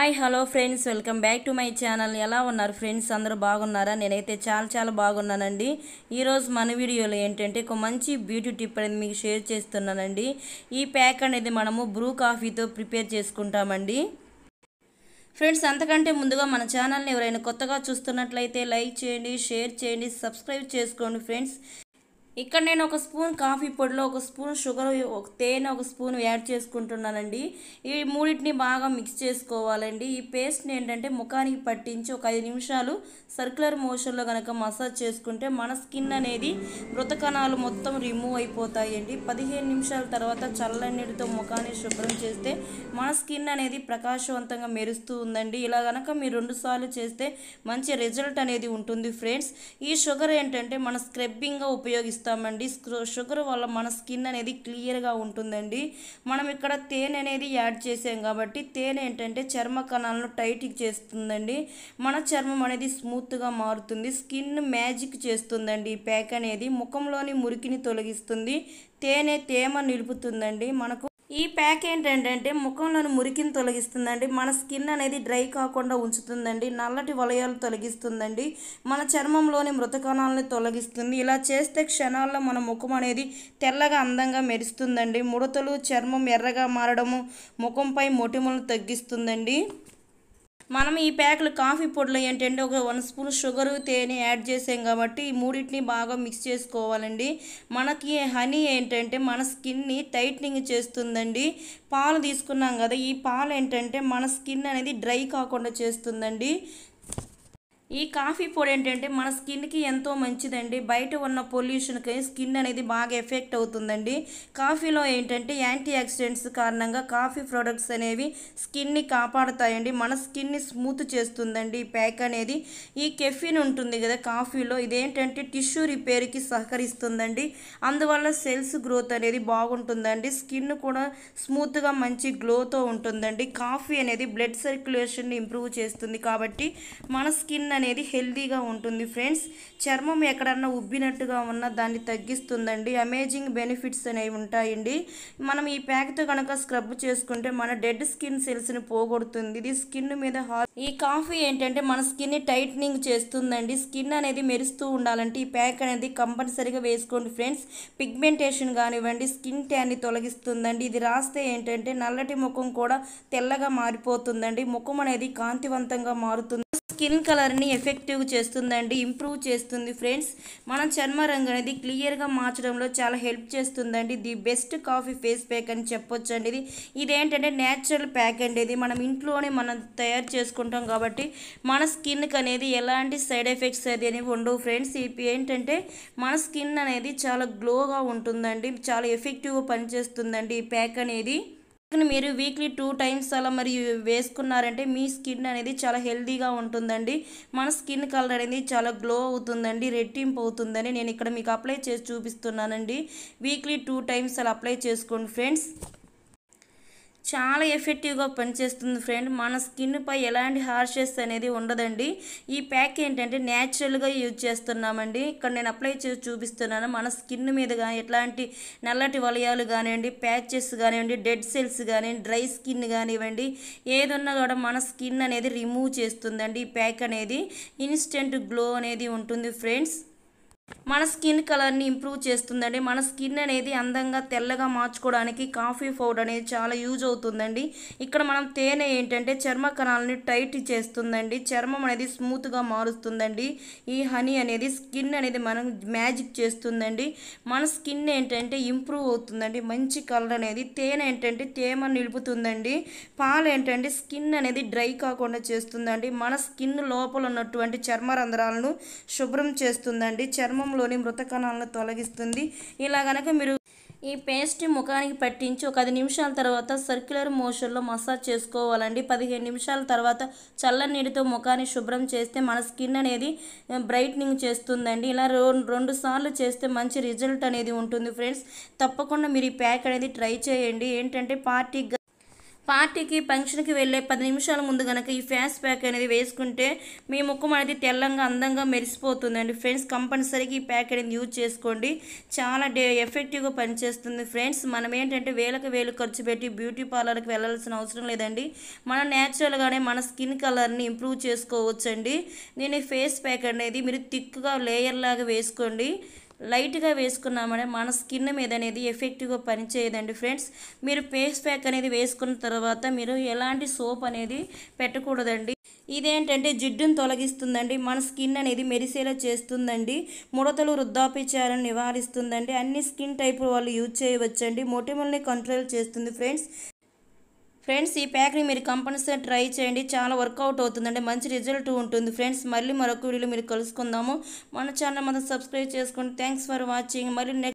hi hello friends welcome back to my channel ఎలా ఉన్నారు friends అందరూ బాగున్నారా నేనైతే చాలా చాలా బాగున్నానండి ఈరోజు మన వీడియోలో ఏంటంటే ఒక మంచి బ్యూటీ టిప్ అనేది మీకు షేర్ చేస్తున్నానండి ఈ ప్యాక్ అనేది మనము బ్రూ కాఫీతో ప్రిపేర్ చేసుకుంటామండి ఫ్రెండ్స్ అంతకంటే ముందుగా మన ఛానల్ని ఎవరైనా కొత్తగా చూస్తున్నట్లయితే లైక్ చేయండి షేర్ చేయండి సబ్స్క్రైబ్ చేసుకోండి ఫ్రెండ్స్ ఇక్కడ నేను ఒక స్పూన్ కాఫీ పొడిలో ఒక స్పూన్ షుగర్ ఒక తేనె ఒక స్పూన్ యాడ్ చేసుకుంటున్నానండి ఈ మూడింటిని బాగా మిక్స్ చేసుకోవాలండి ఈ పేస్ట్ని ఏంటంటే ముఖానికి పట్టించి ఒక ఐదు నిమిషాలు సర్క్యులర్ మోషన్లో కనుక మసాజ్ చేసుకుంటే మన స్కిన్ అనేది మృత కణాలు మొత్తం రిమూవ్ అయిపోతాయండి పదిహేను నిమిషాల తర్వాత చల్లని నీటితో ముఖాన్ని శుభ్రం చేస్తే మన స్కిన్ అనేది ప్రకాశవంతంగా మెరుస్తూ ఉందండి ఇలా కనుక మీరు రెండు సార్లు చేస్తే మంచి రిజల్ట్ అనేది ఉంటుంది ఫ్రెండ్స్ ఈ షుగర్ ఏంటంటే మన స్క్రబ్బింగ్గా ఉపయోగిస్తామండి స్క్రో- షుగర్ వల్ల మన స్కిన్ అనేది క్లియర్గా ఉంటుందండి మనం ఇక్కడ తేనె అనేది యాడ్ చేసాం కాబట్టి తేనె ఏంటంటే చర్మ కణాలను టైట్ చేస్తుందండి మన చర్మం అనేది స్మూత్గా మారుతుంది స్కిన్ మ్యాజిక్ చేస్తుందండి ఈ ప్యాక్ అనేది ముఖంలోని మురికిని తొలగిస్తుంది తేనె తేమ నిలుపుతుందండి మనకు ఈ ప్యాక్ ఏంటంటే ముఖంలోని మురికిని తొలగిస్తుందండి మన స్కిన్ అనేది డ్రై కాకుండా ఉంచుతుందండి నల్లటి వలయాలు తొలగిస్తుందండి మన చర్మంలోని మృత కణాలను తొలగిస్తుంది ఇలా చేస్తే క్షణాల్లో మన ముఖం అనేది తెల్లగా అందంగా మెరుస్తుందండి ముడతలు చర్మం ఎర్రగా మారడము ముఖంపై మొటిమలు తగ్గిస్తుందండి మనం ఈ ప్యాక్లు కాఫీ పొడిలో ఏంటంటే ఒక వన్ స్పూన్ షుగరు తేనె యాడ్ చేసాం కాబట్టి ఈ మూడింటిని బాగా మిక్స్ చేసుకోవాలండి మనకి హనీ ఏంటంటే మన స్కిన్ని టైట్నింగ్ చేస్తుందండి పాలు తీసుకున్నాం కదా ఈ పాలు ఏంటంటే మన స్కిన్ అనేది డ్రై కాకుండా చేస్తుందండి ఈ కాఫీ పొడి ఏంటంటే మన స్కిన్కి ఎంతో మంచిదండి బయట ఉన్న పొల్యూషన్కి స్కిన్ అనేది బాగా ఎఫెక్ట్ అవుతుందండి కాఫీలో ఏంటంటే యాంటీ ఆక్సిడెంట్స్ కారణంగా కాఫీ ప్రొడక్ట్స్ అనేవి స్కిన్ని కాపాడుతాయండి మన స్కిన్ని స్మూత్ చేస్తుందండి ఈ ప్యాక్ అనేది ఈ కెఫిన్ ఉంటుంది కదా కాఫీలో ఇదేంటంటే టిష్యూ రిపేర్కి సహకరిస్తుందండి అందువల్ల సెల్స్ గ్రోత్ అనేది బాగుంటుందండి స్కిన్ కూడా స్మూత్గా మంచి గ్లోతో ఉంటుందండి కాఫీ అనేది బ్లడ్ సర్క్యులేషన్ ఇంప్రూవ్ చేస్తుంది కాబట్టి మన స్కిన్ అనేది హెల్తీగా ఉంటుంది ఫ్రెండ్స్ చర్మం ఎక్కడన్నా ఉబ్బినట్టుగా ఉన్నా దాన్ని తగ్గిస్తుందండి అమేజింగ్ బెనిఫిట్స్ అనేవి ఉంటాయండి మనం ఈ ప్యాక్తో కనుక స్క్రబ్ చేసుకుంటే మన డెడ్ స్కిన్ సెల్స్ని పోగొడుతుంది ఇది స్కిన్ మీద హా ఈ కాఫీ ఏంటంటే మన స్కిన్ని టైట్నింగ్ చేస్తుందండి స్కిన్ అనేది మెరుస్తూ ఉండాలంటే ఈ ప్యాక్ అనేది కంపల్సరీగా వేసుకోండి ఫ్రెండ్స్ పిగ్మెంటేషన్ కానివ్వండి స్కిన్ ట్యాన్ని తొలగిస్తుందండి ఇది రాస్తే ఏంటంటే నల్లటి ముఖం కూడా తెల్లగా మారిపోతుందండి ముఖం అనేది కాంతివంతంగా మారుతుంది స్కిన్ కలర్ని ఎఫెక్టివ్ చేస్తుందండి ఇంప్రూవ్ చేస్తుంది ఫ్రెండ్స్ మన చర్మ రంగు అనేది క్లియర్గా మార్చడంలో చాలా హెల్ప్ చేస్తుందండి the best coffee face pack అని చెప్పొచ్చు అండి ఇది ఇదేంటంటే న్యాచురల్ ప్యాక్ అండి ఇది మనం ఇంట్లోనే మనం తయారు చేసుకుంటాం కాబట్టి మన స్కిన్కి అనేది ఎలాంటి సైడ్ ఎఫెక్ట్స్ అది అనేవి ఉండవు ఫ్రెండ్స్ ఇవి ఏంటంటే మన స్కిన్ అనేది చాలా గ్లోగా ఉంటుందండి చాలా ఎఫెక్టివ్గా పనిచేస్తుందండి ఈ ప్యాక్ అనేది కానీ మీరు వీక్లీ టూ టైమ్స్ అలా మరి వేసుకున్నారంటే మీ స్కిన్ అనేది చాలా హెల్తీగా ఉంటుందండి మన స్కిన్ కలర్ అనేది చాలా గ్లో అవుతుందండి రెట్టింపు అవుతుందని నేను ఇక్కడ మీకు అప్లై చేసి చూపిస్తున్నానండి వీక్లీ టూ టైమ్స్ అలా అప్లై చేసుకోండి ఫ్రెండ్స్ చాలా ఎఫెక్టివ్గా పనిచేస్తుంది ఫ్రెండ్ మన స్కిన్పై ఎలాంటి హార్షెస్ అనేది ఉండదండి ఈ ప్యాక్ ఏంటంటే న్యాచురల్గా యూజ్ చేస్తున్నామండి ఇక్కడ నేను అప్లై చేసి చూపిస్తున్నాను మన స్కిన్ మీద కానీ ఎట్లాంటి నల్లటి వలయాలు కానివ్వండి ప్యాచెస్ కానివ్వండి డెడ్ సెల్స్ కానివ్వండి డ్రై స్కిన్ కానివ్వండి ఏదున్నా కూడా మన స్కిన్ అనేది రిమూవ్ చేస్తుందండి ఈ ప్యాక్ అనేది ఇన్స్టెంట్ గ్లో అనేది ఉంటుంది ఫ్రెండ్స్ మన స్కిన్ కలర్ని ఇంప్రూవ్ చేస్తుందండి మన స్కిన్ అనేది అందంగా తెల్లగా మార్చుకోవడానికి కాఫీ పౌడర్ అనేది చాలా యూజ్ అవుతుందండి ఇక్కడ మనం తేనె ఏంటంటే చర్మ కణాలని టైట్ చేస్తుందండి చర్మం అనేది స్మూత్గా మారుస్తుందండి ఈ హనీ అనేది స్కిన్ అనేది మనం మ్యాజిక్ చేస్తుందండి మన స్కిన్ ఏంటంటే ఇంప్రూవ్ అవుతుందండి మంచి కలర్ అనేది తేనె ఏంటంటే తేమ నిలుపుతుందండి పాలు ఏంటంటే స్కిన్ అనేది డ్రై కాకుండా చేస్తుందండి మన స్కిన్ లోపల ఉన్నటువంటి చర్మ రంధ్రాలను శుభ్రం చేస్తుందండి చర్మంలోని మృత కణాలను తొలగిస్తుంది ఇలా గనక మీరు ఈ పేస్ట్ ముఖానికి పట్టించి ఒక ఐదు నిమిషాల తర్వాత సర్క్యులర్ మోషన్లో మసాజ్ చేసుకోవాలండి పదిహేను నిమిషాల తర్వాత చల్లని నీటితో ముఖాన్ని శుభ్రం చేస్తే మన స్కిన్ అనేది బ్రైట్నింగ్ చేస్తుందండి ఇలా రో- రెండు సార్లు చేస్తే మంచి రిజల్ట్ అనేది ఉంటుంది ఫ్రెండ్స్ తప్పకుండా మీరు ఈ ప్యాక్ అనేది ట్రై చేయండి ఏంటంటే పార్టీ పార్టీకి ఫంక్షన్కి వెళ్ళే పది నిమిషాల ముందు కనుక ఈ ఫేస్ ప్యాక్ అనేది వేసుకుంటే మీ ముఖం అనేది తెల్లంగా అందంగా మెరిసిపోతుందండి ఫ్రెండ్స్ కంపల్సరీగా ఈ ప్యాక్ అనేది యూజ్ చేసుకోండి చాలా డే ఎఫెక్టివ్గా పనిచేస్తుంది ఫ్రెండ్స్ మనం ఏంటంటే వేలకు వేలు ఖర్చు పెట్టి బ్యూటీ పార్లర్కి వెళ్ళాల్సిన అవసరం లేదండి మనం న్యాచురల్గానే మన స్కిన్ కలర్ని ఇంప్రూవ్ చేసుకోవచ్చండి నేను ఈ ఫేస్ ప్యాక్ అనేది మీరు థిక్గా లేయర్ లాగా వేసుకోండి లైట్గా వేసుకున్నామనే మన స్కిన్ మీద అనేది ఎఫెక్టివ్గా పనిచేయదండి ఫ్రెండ్స్ మీరు ఫేస్ ప్యాక్ అనేది వేసుకున్న తర్వాత మీరు ఎలాంటి సోప్ అనేది పెట్టకూడదండి ఇదేంటంటే జిడ్డును తొలగిస్తుందండి మన స్కిన్ అనేది మెరిసేలా చేస్తుందండి ముడతలు వృద్ధాప్యచారం నివారిస్తుందండి అన్ని స్కిన్ టైప్ వాళ్ళు యూజ్ చేయవచ్చండి మొటిమల్ని కంట్రోల్ చేస్తుంది ఫ్రెండ్స్ ఫ్రెండ్స్ ఈ ప్యాక్ని మీరు కంపల్సరీ ట్రై చేయండి చాలా వర్కౌట్ అవుతుందండి మంచి రిజల్ట్ ఉంటుంది ఫ్రెండ్స్ మళ్ళీ మరొక వీడియోలో మీరు కలుసుకుందాము మన ఛానల్ మనం సబ్స్క్రైబ్ చేసుకోండి థ్యాంక్స్ ఫర్ వాచింగ్ మళ్ళీ నెక్స్ట్